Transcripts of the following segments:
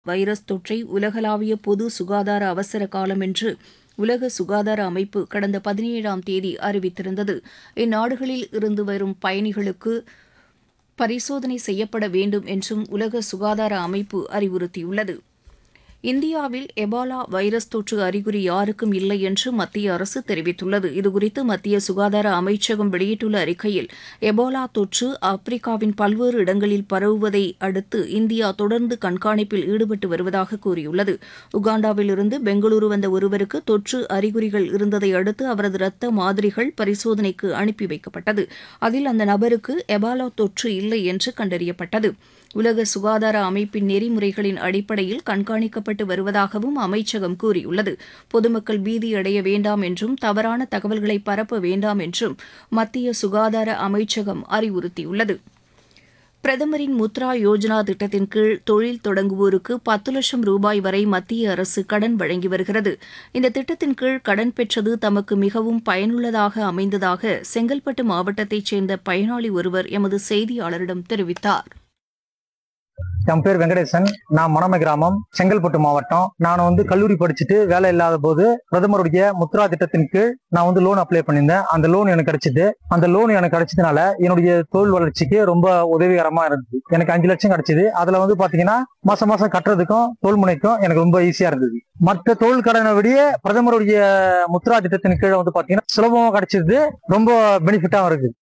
virus தொற்றை உலகளாவிய பொது சுகாதார அவசர காலம் என்று உலக சுகாதார அமைப்பு கடந்த பதினேழாம் தேதி அறிவித்திருந்தது இந்நாடுகளில் இருந்து வரும் பயணிகளுக்கு பரிசோதனை செய்யப்பட வேண்டும் என்றும் உலக சுகாதார அமைப்பு அறிவுறுத்தியுள்ளது இந்தியாவில் எபாலா வைரஸ் தொற்று அறிகுறி யாருக்கும் இல்லை என்று மத்திய அரசு தெரிவித்துள்ளது இதுகுறித்து மத்திய சுகாதார அமைச்சகம் வெளியிட்டுள்ள அறிக்கையில் எபோலா தொற்று ஆப்பிரிக்காவின் பல்வேறு இடங்களில் பரவுவதை அடுத்து இந்தியா தொடர்ந்து கண்காணிப்பில் ஈடுபட்டு வருவதாக கூறியுள்ளது உகாண்டாவிலிருந்து பெங்களூரு வந்த ஒருவருக்கு தொற்று அறிகுறிகள் இருந்ததை அடுத்து அவரது இரத்த மாதிரிகள் பரிசோதனைக்கு அனுப்பி வைக்கப்பட்டது அதில் அந்த நபருக்கு எபாலா தொற்று இல்லை என்று கண்டறியப்பட்டது உலக சுகாதார அமைப்பின் நெறிமுறைகளின் அடிப்படையில் கண்காணிக்கப்பட்டு வருவதாகவும் அமைச்சகம் கூறியுள்ளது பொதுமக்கள் பீதியடைய வேண்டாம் என்றும் தவறான தகவல்களை பரப்ப வேண்டாம் என்றும் மத்திய சுகாதார அமைச்சகம் அறிவுறுத்தியுள்ளது பிரதமரின் முத்ரா யோஜனா திட்டத்தின் கீழ் தொழில் தொடங்குவோருக்கு பத்து லட்சம் ரூபாய் வரை மத்திய அரசு கடன் வழங்கி வருகிறது இந்த திட்டத்தின் கீழ் கடன் பெற்றது தமக்கு மிகவும் பயனுள்ளதாக அமைந்ததாக செங்கல்பட்டு மாவட்டத்தைச் சேர்ந்த பயனாளி ஒருவர் எமது செய்தியாளரிடம் தெரிவித்தார் என் பேர் வெங்கடேசன் நான் மணமை கிராமம் செங்கல்பட்டு மாவட்டம் நான் வந்து கல்லூரி படிச்சுட்டு வேலை இல்லாத போது பிரதமருடைய முத்ரா திட்டத்தின் கீழ் நான் வந்து லோன் அப்ளை பண்ணியிருந்தேன் அந்த லோன் எனக்கு கிடைச்சது அந்த லோன் எனக்கு கிடைச்சதுனால என்னுடைய தொழில் வளர்ச்சிக்கு ரொம்ப உதவிகரமா இருந்தது எனக்கு அஞ்சு லட்சம் கிடைச்சது அதுல வந்து பாத்தீங்கன்னா மாசம் மாசம் கட்டுறதுக்கும் தொழில் முனைக்கும் எனக்கு ரொம்ப ஈஸியா இருந்தது மற்ற தொழில் கடனை விட பிரதமருடைய முத்ரா திட்டத்தின் கீழே வந்து பாத்தீங்கன்னா சுலபமா கிடைச்சது ரொம்ப பெனிஃபிட்டாவும் இருக்கு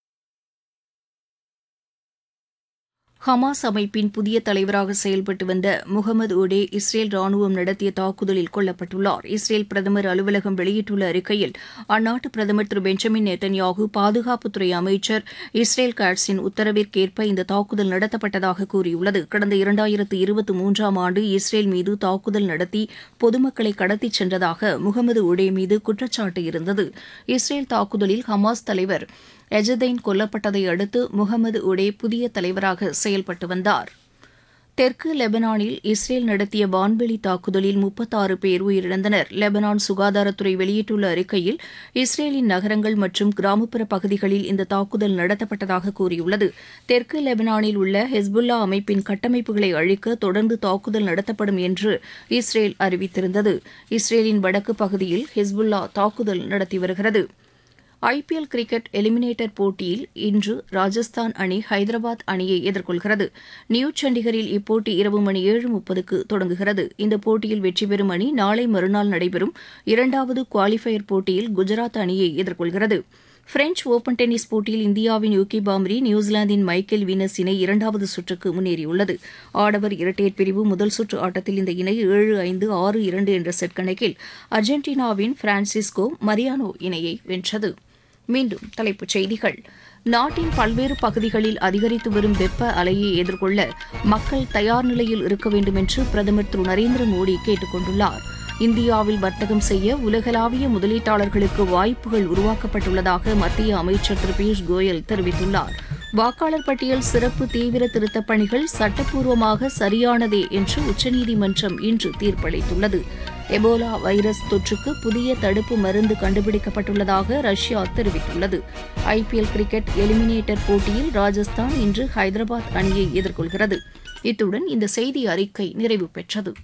ஹமாஸ் அமைப்பின் புதிய தலைவராக செயல்பட்டு வந்த முகமது ஒடே இஸ்ரேல் ராணுவம் நடத்திய தாக்குதலில் கொல்லப்பட்டுள்ளார் இஸ்ரேல் பிரதமர் அலுவலகம் வெளியிட்டுள்ள அறிக்கையில் அந்நாட்டு பிரதமர் திரு பெஞ்சமின் நெத்தன்யாகு பாதுகாப்புத்துறை அமைச்சர் இஸ்ரேல் காட்ஸின் உத்தரவிற்கேற்ப இந்த தாக்குதல் நடத்தப்பட்டதாக கூறியுள்ளது கடந்த இரண்டாயிரத்து இருபத்தி மூன்றாம் ஆண்டு இஸ்ரேல் மீது தாக்குதல் நடத்தி பொதுமக்களை கடத்திச் சென்றதாக முகமது ஒடே மீது குற்றச்சாட்டு இருந்தது இஸ்ரேல் தாக்குதலில் ஹமாஸ் தலைவர் எஜதைன் கொல்லப்பட்டதை அடுத்து முகமது உடே புதிய தலைவராக செயல்பட்டு வந்தார் தெற்கு லெபனானில் இஸ்ரேல் நடத்திய வான்வெளி தாக்குதலில் முப்பத்தாறு பேர் உயிரிழந்தனர் லெபனான் சுகாதாரத்துறை வெளியிட்டுள்ள அறிக்கையில் இஸ்ரேலின் நகரங்கள் மற்றும் கிராமப்புற பகுதிகளில் இந்த தாக்குதல் நடத்தப்பட்டதாக கூறியுள்ளது தெற்கு லெபனானில் உள்ள ஹெஸ்புல்லா அமைப்பின் கட்டமைப்புகளை அழிக்க தொடர்ந்து தாக்குதல் நடத்தப்படும் என்று இஸ்ரேல் அறிவித்திருந்தது இஸ்ரேலின் வடக்கு பகுதியில் ஹெஸ்புல்லா தாக்குதல் நடத்தி வருகிறது ஐபிஎல் கிரிக்கெட் எலிமினேட்டர் போட்டியில் இன்று ராஜஸ்தான் அணி ஹைதராபாத் அணியை எதிர்கொள்கிறது நியூ சண்டிகரில் இப்போட்டி இரவு மணி ஏழு முப்பதுக்கு தொடங்குகிறது இந்த போட்டியில் வெற்றி பெறும் அணி நாளை மறுநாள் நடைபெறும் இரண்டாவது குவாலிஃபயர் போட்டியில் குஜராத் அணியை எதிர்கொள்கிறது பிரெஞ்ச் ஓபன் டென்னிஸ் போட்டியில் இந்தியாவின் யூகி பாம்ரி நியூசிலாந்தின் மைக்கேல் வீனஸ் இணை இரண்டாவது சுற்றுக்கு முன்னேறியுள்ளது ஆடவர் இரட்டையர் பிரிவு முதல் சுற்று ஆட்டத்தில் இந்த இணை ஏழு ஐந்து ஆறு இரண்டு என்ற செட் கணக்கில் அர்ஜென்டினாவின் பிரான்சிஸ்கோ மரியானோ இணையை வென்றது மீண்டும் தலைப்புச் செய்திகள் நாட்டின் பல்வேறு பகுதிகளில் அதிகரித்து வரும் வெப்ப அலையை எதிர்கொள்ள மக்கள் தயார் நிலையில் இருக்க வேண்டும் என்று பிரதமர் திரு நரேந்திர மோடி கேட்டுக் கொண்டுள்ளார் இந்தியாவில் வர்த்தகம் செய்ய உலகளாவிய முதலீட்டாளர்களுக்கு வாய்ப்புகள் உருவாக்கப்பட்டுள்ளதாக மத்திய அமைச்சர் திரு பியூஷ் கோயல் தெரிவித்துள்ளார் வாக்காளர் பட்டியல் சிறப்பு தீவிர திருத்தப் பணிகள் சட்டப்பூர்வமாக சரியானதே என்று உச்சநீதிமன்றம் இன்று தீர்ப்பளித்துள்ளது எபோலா வைரஸ் தொற்றுக்கு புதிய தடுப்பு மருந்து கண்டுபிடிக்கப்பட்டுள்ளதாக ரஷ்யா தெரிவித்துள்ளது ஐபிஎல் கிரிக்கெட் எலிமினேட்டர் போட்டியில் ராஜஸ்தான் இன்று ஹைதராபாத் அணியை எதிர்கொள்கிறது இத்துடன் இந்த செய்தி அறிக்கை நிறைவு பெற்றது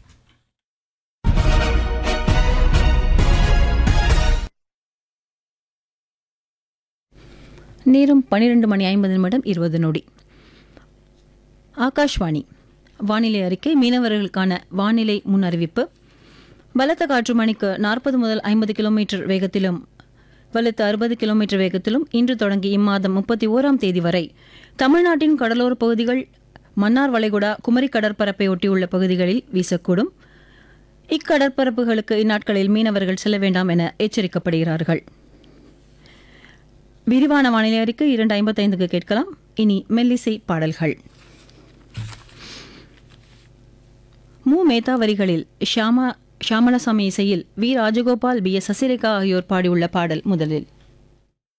நேரம் பன்னிரண்டு மணி ஐம்பது நிமிடம் இருபது நொடி ஆகாஷ்வாணி வானிலை அறிக்கை மீனவர்களுக்கான வானிலை முன் அறிவிப்பு பலத்த காற்று மணிக்கு நாற்பது முதல் ஐம்பது கிலோமீட்டர் வேகத்திலும் வலுத்த அறுபது கிலோமீட்டர் வேகத்திலும் இன்று தொடங்கி இம்மாதம் முப்பத்தி ஓராம் தேதி வரை தமிழ்நாட்டின் கடலோர பகுதிகள் மன்னார் வளைகுடா குமரி கடற்பரப்பை ஒட்டியுள்ள பகுதிகளில் வீசக்கூடும் இக்கடற்பரப்புகளுக்கு இந்நாட்களில் மீனவர்கள் செல்ல வேண்டாம் என எச்சரிக்கப்படுகிறார்கள் விரிவான வானிலை அறிக்கை இரண்டு ஐம்பத்தைந்துக்கு கேட்கலாம் இனி மெல்லிசை பாடல்கள் மு மேத்தா வரிகளில் ஷியாமா ஷியாமலசாமி இசையில் V Rajagopal P S Sasirekha ஆகியோர் பாடியுள்ள பாடல் முதலில்